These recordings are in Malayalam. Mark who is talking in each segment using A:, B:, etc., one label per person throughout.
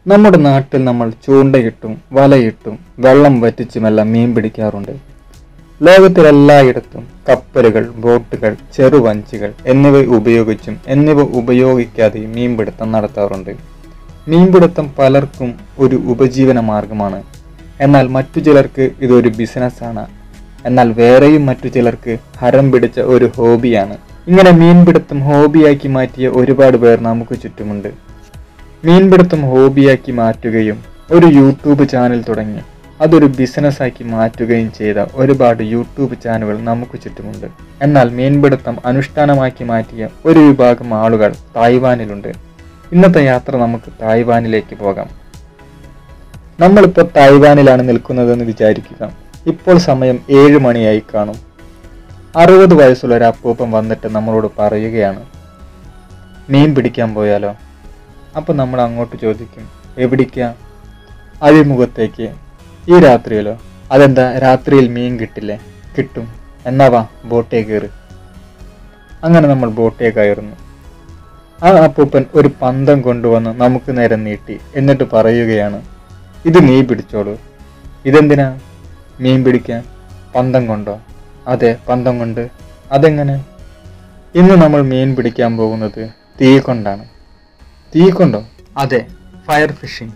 A: നമ്മുടെ നാട്ടിൽ നമ്മൾ ചൂണ്ടയിട്ടും വലയിട്ടും വെള്ളം വറ്റിച്ചുമെല്ലാം മീൻ പിടിക്കാറുണ്ട് ലോകത്തിലെല്ലായിടത്തും കപ്പലുകൾ ബോട്ടുകൾ ചെറുവഞ്ചികൾ എന്നിവ ഉപയോഗിച്ചും എന്നിവ ഉപയോഗിക്കാതെയും മീൻപിടുത്തം നടത്താറുണ്ട് മീൻപിടുത്തം പലർക്കും ഒരു ഉപജീവന മാർഗമാണ് എന്നാൽ മറ്റു ചിലർക്ക് ഇതൊരു ബിസിനസ്സാണ് എന്നാൽ വേറെയും മറ്റു ചിലർക്ക് ഹരം പിടിച്ച ഒരു ഹോബിയാണ് ഇങ്ങനെ മീൻപിടുത്തം ഹോബിയാക്കി മാറ്റിയ ഒരുപാട് പേർ നമുക്ക് ചുറ്റുമുണ്ട് മീൻപിടുത്തം ഹോബിയാക്കി മാറ്റുകയും ഒരു യൂട്യൂബ് ചാനൽ തുടങ്ങി അതൊരു ബിസിനസ്സാക്കി മാറ്റുകയും ചെയ്ത ഒരുപാട് യൂട്യൂബ് ചാനലുകൾ നമുക്ക് ചുറ്റുമുണ്ട് എന്നാൽ മീൻപിടുത്തം അനുഷ്ഠാനമാക്കി മാറ്റിയ ഒരു വിഭാഗം ആളുകൾ തായ്വാനിലുണ്ട് ഇന്നത്തെ യാത്ര നമുക്ക് തായ്വാനിലേക്ക് പോകാം നമ്മളിപ്പോൾ തായ്വാനിലാണ് നിൽക്കുന്നതെന്ന് വിചാരിക്കുക ഇപ്പോൾ സമയം ഏഴ് മണിയായി കാണും അറുപത് വയസ്സുള്ള ഒരു അപ്പൂപ്പൻ വന്നിട്ട് നമ്മളോട് പറയുകയാണ് മീൻ പിടിക്കാൻ പോയാലോ അപ്പം നമ്മൾ അങ്ങോട്ട് ചോദിക്കും എവിടേക്കാ അഴിമുഖത്തേക്ക് ഈ രാത്രിയിലോ അതെന്താ രാത്രിയിൽ മീൻ കിട്ടില്ലേ കിട്ടും എന്നാ വാ ബോട്ടേ കയറ് അങ്ങനെ നമ്മൾ ബോട്ടേ കയറുന്നു ആ അപ്പൂപ്പൻ ഒരു പന്തം കൊണ്ടുവന്ന് നമുക്ക് നേരെ നീട്ടി എന്നിട്ട് പറയുകയാണ് ഇത് നീ പിടിച്ചോളൂ ഇതെന്തിനാ മീൻ പിടിക്കാൻ പന്തം കൊണ്ടോ അതെ പന്തം കൊണ്ട് അതെങ്ങനെ ഇന്ന് നമ്മൾ മീൻ പിടിക്കാൻ പോകുന്നത് തീ കൊണ്ടാണ് തീ കൊണ്ടോ അതെ ഫയർ ഫിഷിംഗ്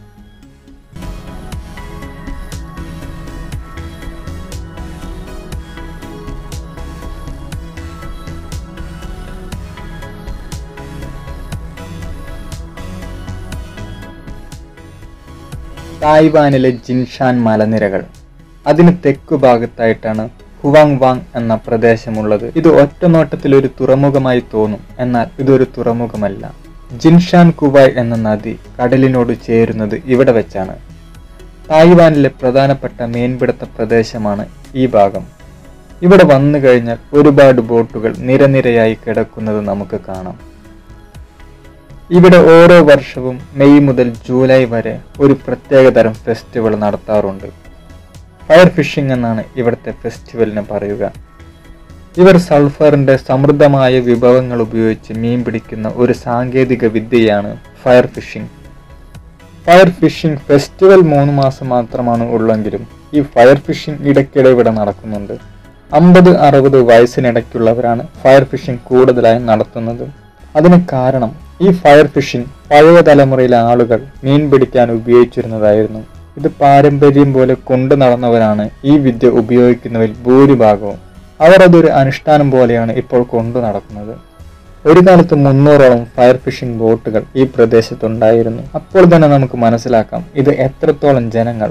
A: തായ്വാനിലെ ജിൻഷാൻ മലനിരകൾ അതിന് തെക്കു ഭാഗത്തായിട്ടാണ് ഹുവാങ് വാങ് എന്ന പ്രദേശമുള്ളത് ഇത് ഒറ്റനോട്ടത്തിൽ ഒരു തുറമുഖമായി തോന്നും എന്നാൽ ഇതൊരു തുറമുഖമല്ല ജിൻഷാൻ കുവായ് എന്ന നദി കടലിനോട് ചേരുന്നത് ഇവിടെ വെച്ചാണ് തായ്വാനിലെ പ്രധാനപ്പെട്ട മീൻപിടുത്ത പ്രദേശമാണ് ഈ ഭാഗം ഇവിടെ വന്നു കഴിഞ്ഞാൽ ഒരുപാട് ബോട്ടുകൾ നിരനിരയായി കിടക്കുന്നത് നമുക്ക് കാണാം ഇവിടെ ഓരോ വർഷവും മെയ് മുതൽ ജൂലൈ വരെ ഒരു പ്രത്യേകതരം ഫെസ്റ്റിവൽ നടത്താറുണ്ട് ഫയർ ഫിഷിംഗ് എന്നാണ് ഇവിടുത്തെ ഫെസ്റ്റിവലിന് പറയുക ഇവർ സൾഫറിന്റെ സമൃദ്ധമായ വിഭവങ്ങൾ ഉപയോഗിച്ച് മീൻ പിടിക്കുന്ന ഒരു സാങ്കേതിക വിദ്യയാണ് fire fishing fire fishing festival മൂന്ന് മാസം മാത്രമാണ് ഉള്ളെങ്കിലും ഈ ഫയർ ഫിഷിംഗ് ഇടയ്ക്കിടെ ഇവിടെ നടക്കുന്നുണ്ട് അമ്പത് അറുപത് വയസ്സിനിടയ്ക്കുള്ളവരാണ് ഫയർ ഫിഷിംഗ് കൂടുതലായി നടത്തുന്നത് അതിന് കാരണം ഈ ഫയർ ഫിഷിംഗ് പഴയ തലമുറയിലെ ആളുകൾ മീൻ പിടിക്കാൻ ഉപയോഗിച്ചിരുന്നതായിരുന്നു ഇത് പാരമ്പര്യം പോലെ കൊണ്ടു നടന്നവരാണ് ഈ വിദ്യ ഉപയോഗിക്കുന്നവരിൽ ഭൂരിഭാഗവും അവർ അതൊരു അനുഷ്ഠാനം പോലെയാണ് ഇപ്പോൾ കൊണ്ടു നടക്കുന്നത് ഒരു കാലത്ത് മുന്നൂറോളം ഫയർ ഫിഷിംഗ് ബോട്ടുകൾ ഈ പ്രദേശത്തുണ്ടായിരുന്നു അപ്പോൾ തന്നെ നമുക്ക് മനസ്സിലാക്കാം ഇത് എത്രത്തോളം ജനങ്ങൾ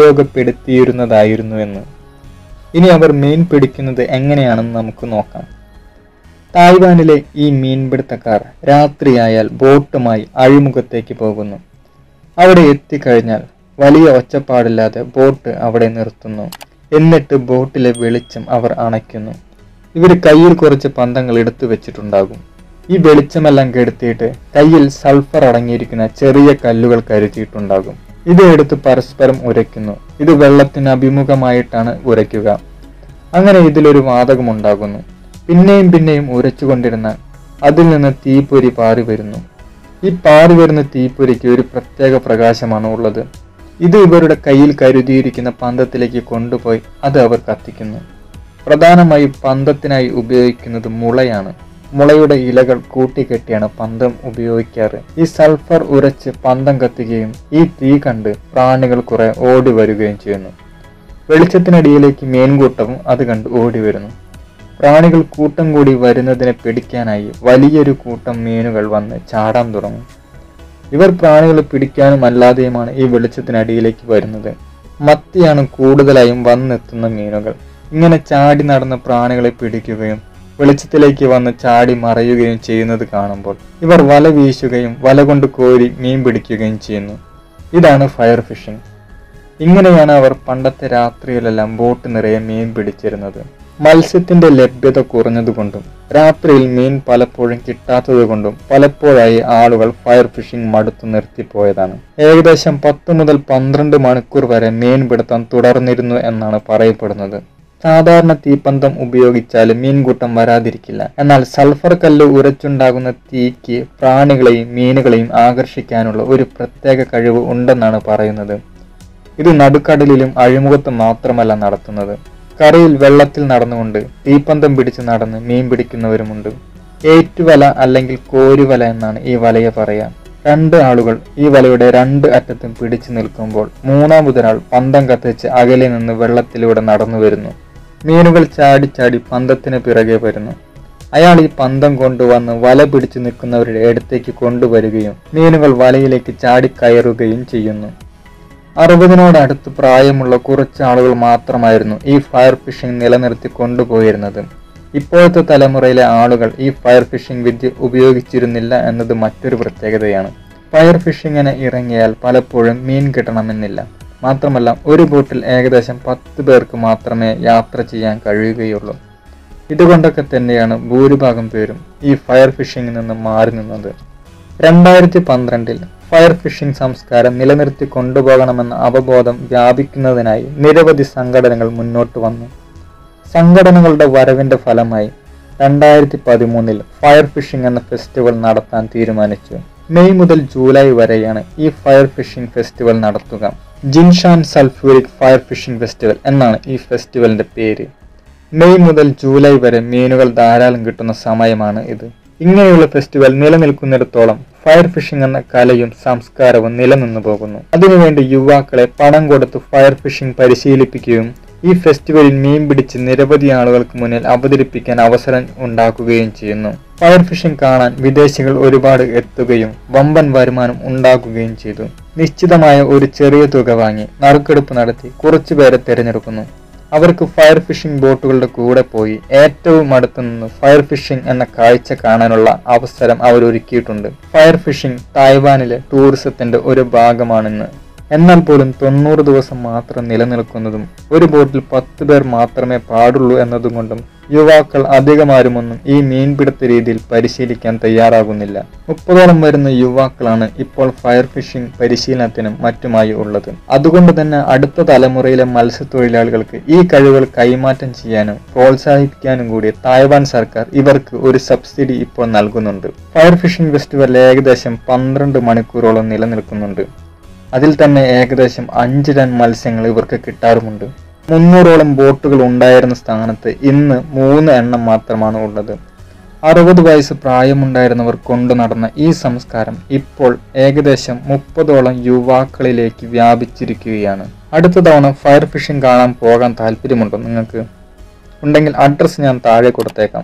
A: ഉപയോഗപ്പെടുത്തിയിരുന്നതായിരുന്നു എന്ന് ഇനി അവർ മീൻ പിടിക്കുന്നത് എങ്ങനെയാണെന്ന് നമുക്ക് നോക്കാം തായ്വാനിലെ ഈ മീൻപിടുത്തക്കാർ രാത്രിയായാൽ ബോട്ടുമായി അഴിമുഖത്തേക്ക് പോകുന്നു അവിടെ എത്തിക്കഴിഞ്ഞാൽ വലിയ ഒച്ചപ്പാടില്ലാതെ ബോട്ട് അവിടെ നിർത്തുന്നു എന്നിട്ട് ബോട്ടിലെ വെളിച്ചം അവർ അണയ്ക്കുന്നു ഇവർ കയ്യിൽ കുറച്ച് പന്തങ്ങൾ എടുത്തു വെച്ചിട്ടുണ്ടാകും ഈ വെളിച്ചമെല്ലാം കെടുത്തിയിട്ട് കയ്യിൽ സൾഫർ അടങ്ങിയിരിക്കുന്ന ചെറിയ കല്ലുകൾ കരുതിയിട്ടുണ്ടാകും ഇത് എടുത്ത് പരസ്പരം ഉരയ്ക്കുന്നു ഇത് വെള്ളത്തിന് അഭിമുഖമായിട്ടാണ് ഉരയ്ക്കുക അങ്ങനെ ഇതിലൊരു വാതകമുണ്ടാകുന്നു പിന്നെയും പിന്നെയും ഉരച്ചുകൊണ്ടിരുന്ന അതിൽ നിന്ന് തീപ്പൊരി പാറി വരുന്നു ഈ പാറി വരുന്ന തീപ്പൊരിക്ക് ഒരു പ്രത്യേക പ്രകാശമാണ് ഉള്ളത് ഇത് ഇവരുടെ കയ്യിൽ കരുതിയിരിക്കുന്ന പന്തത്തിലേക്ക് കൊണ്ടുപോയി അത് അവർ കത്തിക്കുന്നു പ്രധാനമായും പന്തത്തിനായി ഉപയോഗിക്കുന്നത് മുളയാണ് മുളയുടെ ഇലകൾ കൂട്ടിക്കെട്ടിയാണ് പന്തം ഉപയോഗിക്കാറ് ഈ സൾഫർ ഉരച്ച് പന്തം കത്തുകയും ഈ തീ കണ്ട് പ്രാണികൾ കുറെ ഓടി വരികയും ചെയ്യുന്നു വെളിച്ചത്തിനടിയിലേക്ക് മീൻകൂട്ടവും അത് കണ്ട് ഓടി വരുന്നു പ്രാണികൾ കൂട്ടം കൂടി വരുന്നതിനെ പിടിക്കാനായി വലിയൊരു കൂട്ടം മീനുകൾ വന്ന് ചാടാൻ തുടങ്ങും ഇവർ പ്രാണികളെ പിടിക്കാനും അല്ലാതെയുമാണ് ഈ വെളിച്ചത്തിനടിയിലേക്ക് വരുന്നത് മത്തിയാണ് കൂടുതലായും വന്നെത്തുന്ന മീനുകൾ ഇങ്ങനെ ചാടി നടന്ന പ്രാണികളെ പിടിക്കുകയും വെളിച്ചത്തിലേക്ക് വന്ന് ചാടി മറയുകയും ചെയ്യുന്നത് കാണുമ്പോൾ ഇവർ വല വീശുകയും വല കൊണ്ട് കോരി മീൻ പിടിക്കുകയും ചെയ്യുന്നു ഇതാണ് ഫയർ ഫിഷിംഗ് ഇങ്ങനെയാണ് അവർ പണ്ടത്തെ രാത്രിയിലെല്ലാം ബോട്ട് നിറയെ മീൻ പിടിച്ചിരുന്നത് മത്സ്യത്തിന്റെ ലഭ്യത കുറഞ്ഞതുകൊണ്ടും രാത്രിയിൽ മീൻ പലപ്പോഴും കിട്ടാത്തതുകൊണ്ടും പലപ്പോഴായി ആളുകൾ ഫയർ ഫിഷിംഗ് മടുത്തു നിർത്തിപ്പോയതാണ് ഏകദേശം പത്ത് മുതൽ പന്ത്രണ്ട് മണിക്കൂർ വരെ മീൻ പിടുത്തം തുടർന്നിരുന്നു എന്നാണ് പറയപ്പെടുന്നത് സാധാരണ തീപ്പന്തം ഉപയോഗിച്ചാൽ മീൻകൂട്ടം വരാതിരിക്കില്ല എന്നാൽ സൾഫർ കല്ല് ഉരച്ചുണ്ടാകുന്ന തീക്ക് പ്രാണികളെയും മീനുകളെയും ആകർഷിക്കാനുള്ള ഒരു പ്രത്യേക കഴിവ് ഉണ്ടെന്നാണ് പറയുന്നത് ഇത് നടുക്കടലിലും അഴിമുഖത്ത് മാത്രമല്ല നടത്തുന്നത് കരയിൽ വെള്ളത്തിൽ നടന്നുകൊണ്ട് തീപ്പന്തം പിടിച്ച് നടന്ന് മീൻ പിടിക്കുന്നവരുമുണ്ട് ഏറ്റുവല അല്ലെങ്കിൽ കോരുവല എന്നാണ് ഈ വലയെ പറയാ രണ്ട് ആളുകൾ ഈ വലയുടെ രണ്ട് അറ്റത്തും പിടിച്ചു നിൽക്കുമ്പോൾ മൂന്നാമതൊരാൾ പന്തം കത്തിച്ച് അകലെ നിന്ന് വെള്ളത്തിലൂടെ നടന്നു വരുന്നു മീനുകൾ ചാടി ചാടി പന്തത്തിന് പിറകെ വരുന്നു അയാൾ ഈ പന്തം കൊണ്ടുവന്ന് വല പിടിച്ചു നിൽക്കുന്നവരുടെ അടുത്തേക്ക് കൊണ്ടുവരികയും മീനുകൾ വലയിലേക്ക് ചാടിക്കയറുകയും ചെയ്യുന്നു അറുപതിനോടടുത്ത് പ്രായമുള്ള കുറച്ച് ആളുകൾ മാത്രമായിരുന്നു ഈ ഫയർ ഫിഷിംഗ് നിലനിർത്തി കൊണ്ടുപോയിരുന്നത് ഇപ്പോഴത്തെ തലമുറയിലെ ആളുകൾ ഈ ഫയർ ഫിഷിംഗ് വിദ്യ ഉപയോഗിച്ചിരുന്നില്ല എന്നത് മറ്റൊരു പ്രത്യേകതയാണ് ഫയർ ഫിഷിങ്ങിന് ഇറങ്ങിയാൽ പലപ്പോഴും മീൻ കിട്ടണമെന്നില്ല മാത്രമല്ല ഒരു ബോട്ടിൽ ഏകദേശം പത്ത് പേർക്ക് മാത്രമേ യാത്ര ചെയ്യാൻ കഴിയുകയുള്ളൂ ഇതുകൊണ്ടൊക്കെ തന്നെയാണ് ഭൂരിഭാഗം പേരും ഈ ഫയർ ഫിഷിംഗിൽ നിന്ന് മാറി നിന്നത് രണ്ടായിരത്തി പന്ത്രണ്ടിൽ ഫയർ ഫിഷിംഗ് സംസ്കാരം നിലനിർത്തി കൊണ്ടുപോകണമെന്ന അവബോധം വ്യാപിക്കുന്നതിനായി നിരവധി സംഘടനകൾ മുന്നോട്ട് വന്നു സംഘടനകളുടെ വരവിന്റെ ഫലമായി രണ്ടായിരത്തി പതിമൂന്നിൽ ഫയർ ഫിഷിംഗ് എന്ന ഫെസ്റ്റിവൽ നടത്താൻ തീരുമാനിച്ചു മെയ് മുതൽ ജൂലൈ വരെയാണ് ഈ ഫയർ ഫിഷിംഗ് ഫെസ്റ്റിവൽ നടത്തുക Jinshan sulphuric fire fishing festival എന്നാണ് ഈ ഫെസ്റ്റിവലിന്റെ പേര് മെയ് മുതൽ ജൂലൈ വരെ മീനുകൾ ധാരാളം കിട്ടുന്ന സമയമാണ് ഇത് ഇങ്ങനെയുള്ള ഫെസ്റ്റിവൽ നിലനിൽക്കുന്നിടത്തോളം ഫയർ ഫിഷിംഗ് എന്ന കലയും സംസ്കാരവും നിലനിന്നു പോകുന്നു അതിനുവേണ്ടി യുവാക്കളെ പണം കൊടുത്ത് ഫയർ ഫിഷിംഗ് പരിശീലിപ്പിക്കുകയും ഈ ഫെസ്റ്റിവലിൽ മീൻ പിടിച്ച് നിരവധി ആളുകൾക്ക് മുന്നിൽ അവതരിപ്പിക്കാൻ അവസരം ഉണ്ടാക്കുകയും ചെയ്യുന്നു ഫയർ ഫിഷിംഗ് കാണാൻ വിദേശികൾ ഒരുപാട് എത്തുകയും വമ്പൻ വരുമാനം ഉണ്ടാക്കുകയും ചെയ്തു നിശ്ചിതമായ ഒരു ചെറിയ തുക വാങ്ങി നറുക്കെടുപ്പ് നടത്തി കുറച്ചു പേരെ തിരഞ്ഞെടുക്കുന്നു അവർക്ക് ഫയർ ഫിഷിംഗ് ബോട്ടുകളുടെ കൂടെ പോയി ഏറ്റവും അടുത്തു നിന്ന് ഫയർ ഫിഷിംഗ് എന്ന കാഴ്ച കാണാനുള്ള അവസരം അവർ ഒരുക്കിയിട്ടുണ്ട് ഫയർ ഫിഷിംഗ് തായ്വാനിലെ ടൂറിസത്തിന്റെ ഒരു ഭാഗമാണെന്ന് എന്നാൽ പോലും തൊണ്ണൂറ് ദിവസം മാത്രം നിലനിൽക്കുന്നതും ഒരു ബോട്ടിൽ പത്ത് പേർ മാത്രമേ പാടുള്ളൂ എന്നതും കൊണ്ടും യുവാക്കൾ അധികമാരുമൊന്നും ഈ മീൻപിടുത്ത രീതിയിൽ പരിശീലിക്കാൻ തയ്യാറാകുന്നില്ല മുപ്പതോളം വരുന്ന യുവാക്കളാണ് ഇപ്പോൾ ഫയർ ഫിഷിംഗ് പരിശീലനത്തിനും മറ്റുമായി ഉള്ളത് അതുകൊണ്ട് തന്നെ അടുത്ത തലമുറയിലെ മത്സ്യത്തൊഴിലാളികൾക്ക് ഈ കഴിവുകൾ കൈമാറ്റം ചെയ്യാനും പ്രോത്സാഹിപ്പിക്കാനും കൂടി തായ്വാൻ സർക്കാർ ഇവർക്ക് ഒരു സബ്സിഡി ഇപ്പോൾ നൽകുന്നുണ്ട് ഫയർ ഫിഷിംഗ് ഫെസ്റ്റിവൽ ഏകദേശം പന്ത്രണ്ട് മണിക്കൂറോളം നിലനിൽക്കുന്നുണ്ട് അതിൽ തന്നെ ഏകദേശം അഞ്ച് ടൺ മത്സ്യങ്ങൾ ഇവർക്ക് കിട്ടാറുമുണ്ട് മുന്നൂറോളം ബോട്ടുകൾ ഉണ്ടായിരുന്ന സ്ഥാനത്ത് ഇന്ന് മൂന്ന് എണ്ണം മാത്രമാണ് ഉള്ളത് അറുപത് വയസ്സ് പ്രായമുണ്ടായിരുന്നവർ കൊണ്ടു നടന്ന ഈ സംസ്കാരം ഇപ്പോൾ ഏകദേശം മുപ്പതോളം യുവാക്കളിലേക്ക് വ്യാപിച്ചിരിക്കുകയാണ് അടുത്ത തവണ ഫയർ ഫിഷിംഗ് കാണാൻ പോകാൻ താല്പര്യമുണ്ടോ നിങ്ങൾക്ക് ഉണ്ടെങ്കിൽ അഡ്രസ്സ് ഞാൻ താഴെ കൊടുത്തേക്കാം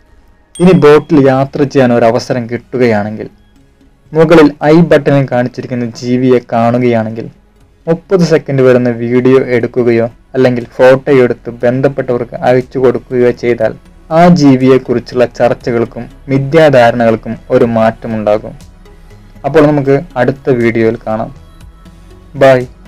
A: ഇനി ബോട്ടിൽ യാത്ര ചെയ്യാൻ ഒരു അവസരം കിട്ടുകയാണെങ്കിൽ മുകളിൽ ഐ ബട്ടണിൽ കാണിച്ചിരിക്കുന്ന ജീവിയെ കാണുകയാണെങ്കിൽ മുപ്പത് സെക്കൻഡ് വരുന്ന വീഡിയോ എടുക്കുകയോ അല്ലെങ്കിൽ ഫോട്ടോ എടുത്ത് ബന്ധപ്പെട്ടവർക്ക് അയച്ചു കൊടുക്കുകയോ ചെയ്താൽ ആ ജീവിയെക്കുറിച്ചുള്ള ചർച്ചകൾക്കും മിഥ്യാധാരണകൾക്കും ഒരു മാറ്റമുണ്ടാകും അപ്പോൾ നമുക്ക് അടുത്ത വീഡിയോയിൽ കാണാം ബൈ